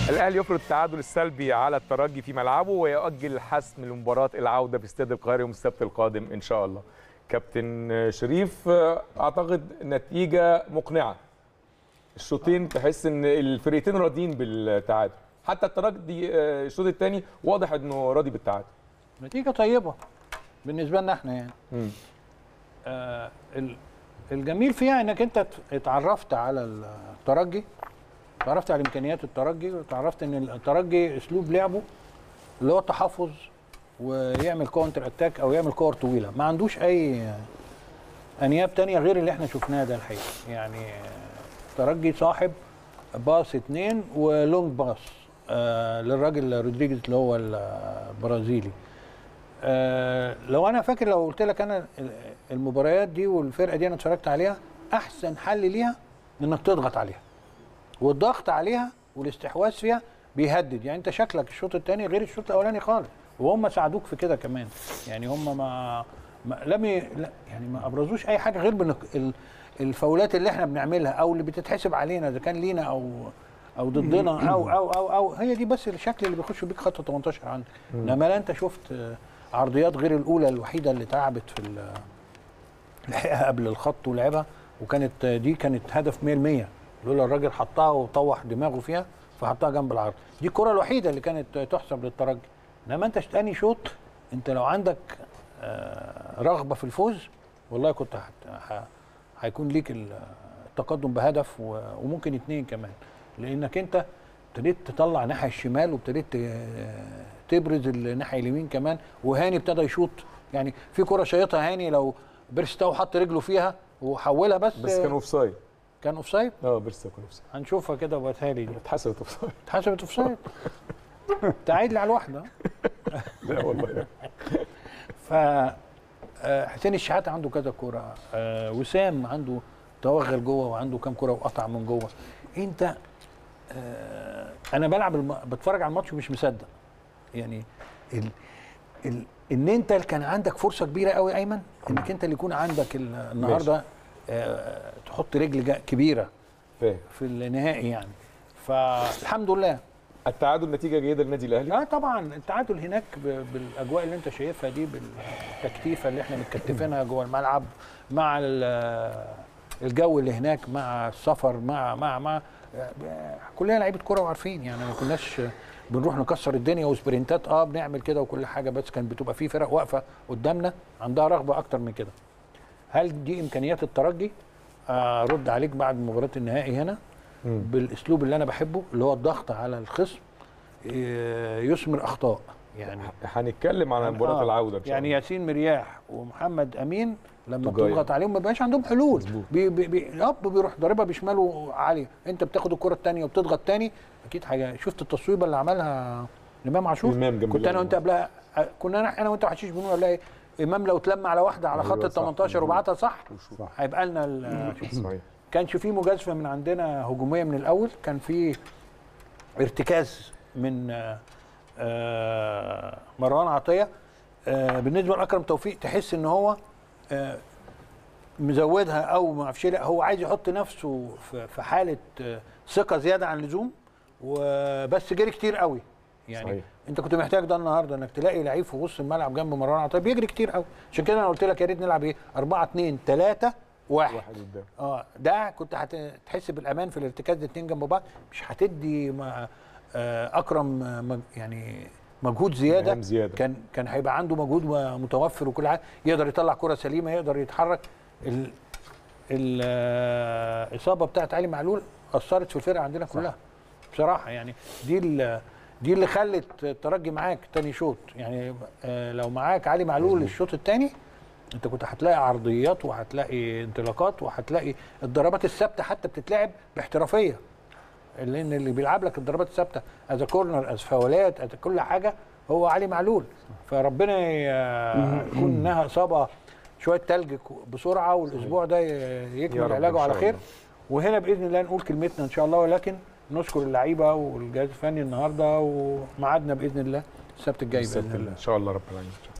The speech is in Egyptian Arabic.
الاهلي يفرض التعادل السلبي على الترجي في ملعبه ويؤجل الحسم لمباراه العوده في استاد القاهره يوم السبت القادم ان شاء الله كابتن شريف اعتقد نتيجه مقنعه الشوطين تحس ان الفريقين راضيين بالتعادل حتى الترجي الشوط الثاني واضح انه راضي بالتعادل نتيجه طيبه بالنسبه لنا احنا يعني مم. آه ال- الجميل فيها انك انت اتعرفت على الترجي اتعرفت على امكانيات الترجي وتعرفت ان الترجي اسلوب لعبه اللي هو التحفظ ويعمل كونتر اتاك او يعمل كور طويله ما عندوش اي انياب تانية غير اللي احنا شفناه ده الحقيقه يعني الترجي صاحب باص اتنين ولونج باص آه للراجل رودريجيز اللي هو البرازيلي آه لو انا فاكر لو قلت لك انا المباريات دي والفرقه دي انا اتفرجت عليها احسن حل ليها انك تضغط عليها والضغط عليها والاستحواذ فيها بيهدد يعني انت شكلك الشوط الثاني غير الشوط الاولاني خالص وهم ساعدوك في كده كمان يعني هم ما, ما لم ي... لا يعني ما ابرزوش اي حاجه غير بنك... ال... الفاولات اللي احنا بنعملها او اللي بتتحسب علينا اذا كان لينا او او ضدنا او او او او هي دي بس الشكل اللي بيخشوا بيك خط 18 عندك انما لا انت شفت آه، عرضيات غير الاولى الوحيده اللي تعبت في ال- لحقها قبل الخط ولعبها وكانت آه، دي كانت هدف 100% لولا الراجل حطها وطوح دماغه فيها فحطها جنب العرض دي الكره الوحيده اللي كانت آه، تحسب للترجي انما انت تاني شوط انت لو عندك آه، رغبه في الفوز والله كنت هت- ه- هيكون ليك ال- التقدم بهدف و- وممكن اتنين كمان لانك انت ابتديت تطلع ناحيه الشمال وابتديت ت- تبرز الناحيه اليمين كمان وهاني ابتدى يشوط يعني في كره شايطها هاني لو بيرستاو حط رجله فيها وحولها بس بس كان اوف سايد كان اوف سايد اه بيرسا كان اوف سايد هنشوفها كده وبعتها لي دي اتحسبت اوف سايد اتحسبت اوف سايد تعيد لي على الواحده لا والله ف آه، حسين الشحات عنده كذا كوره آه، وسام عنده توغل جوه وعنده كام كوره وقطع من جوه انت آه، انا بلعب الم... بتفرج على الماتش ومش مصدق يعني ال... ال... ان انت كان عندك فرصه كبيره قوي ايمن انك انت اللي يكون عندك ال- النهارده آه، تحط رجل جا- كبيره فاهم في النهائي يعني فالحمد لله التعادل نتيجه جيده للنادي الاهلي اه طبعا التعادل هناك ب- بالاجواء اللي انت شايفها دي بالتكتيفه اللي احنا متكتفينها جوه الملعب مع ال- الجو اللي هناك مع السفر مع مع مع كلنا لعيبه كوره وعارفين يعني ما كناش بنروح نكسر الدنيا وسبرنتات اه بنعمل كده وكل حاجه بس كان بتبقى في فرق واقفه قدامنا عندها رغبه اكتر من كده هل دي امكانيات الترجي ارد عليك بعد مباراه النهائي هنا مم. بالاسلوب اللي انا بحبه اللي هو الضغط على الخصم إيه، يثمر اخطاء يعني هنتكلم على مباراه آه، العوده ان شاء يعني الله ياسين مرياح ومحمد امين لما تجاية. بتضغط عليهم ما بيبقاش عندهم حلول مظبوط. بي بي بي اب بيروح ضاربها بشماله عاليه انت بتاخد الكره الثانيه وبتضغط تاني اكيد حاجه شفت التصويبه اللي عملها امام عاشور إمام جنب كنت انا الجول. وانت قبلها كنا أنا- انا وانت وحشيش بنقول قبلها ايه امام لو اتلم على واحده على أيوة خط ال صح، 18 مظبوط. وبعتها صح صح. هيبقى لنا ال- صحيح كانش في مجازفه من عندنا هجوميه من الاول كان في ارتكاز من آه، آه، مروان عطيه آه، بالنسبه لاكرم توفيق تحس ان هو آه، مزودها او ما اعرفش لا هو عايز يحط نفسه في في حاله آه، ثقه زياده عن اللزوم وبس جري كتير قوي يعني صحيح. انت كنت محتاج ده النهارده انك تلاقي لعيب في وسط الملعب جنب مروان عطيه بيجري كتير قوي عشان كده انا قلت لك يا ريت نلعب ايه 4 2 3 1 واحد قدام اه ده كنت هتحس بالامان في الارتكاز الاثنين جنب بعض مش هتدي ما آه اكرم آه، مج- يعني مجهود زياده مهام زيادة. كان كان هيبقى عنده مجهود م- متوفر وكل حاجه يقدر يطلع كره سليمه يقدر يتحرك ال الاصابه بتاعت علي معلول اثرت في الفرقه عندنا كلها بصراحه يعني دي ال- دي اللي خلت الترجي معاك تاني شوط يعني آه، لو معاك علي معلول الشوط الثاني انت كنت هتلاقي عرضيات وهتلاقي انطلاقات وهتلاقي الضربات الثابته حتى بتتلعب باحترافيه لان اللي بيلعب لك الضربات الثابته از كورنر از فاولات از كل حاجه هو علي معلول فربنا ي- يكون انها اصابه شويه تلج بسرعه والاسبوع ده ي- يا يكمل رب علاجه إن على شاء خير الله. وهنا باذن الله نقول كلمتنا ان شاء الله ولكن نشكر اللعيبه والجهاز الفني النهارده وميعادنا باذن الله السبت الجاي باذن السبت الله ان شاء الله رب العالمين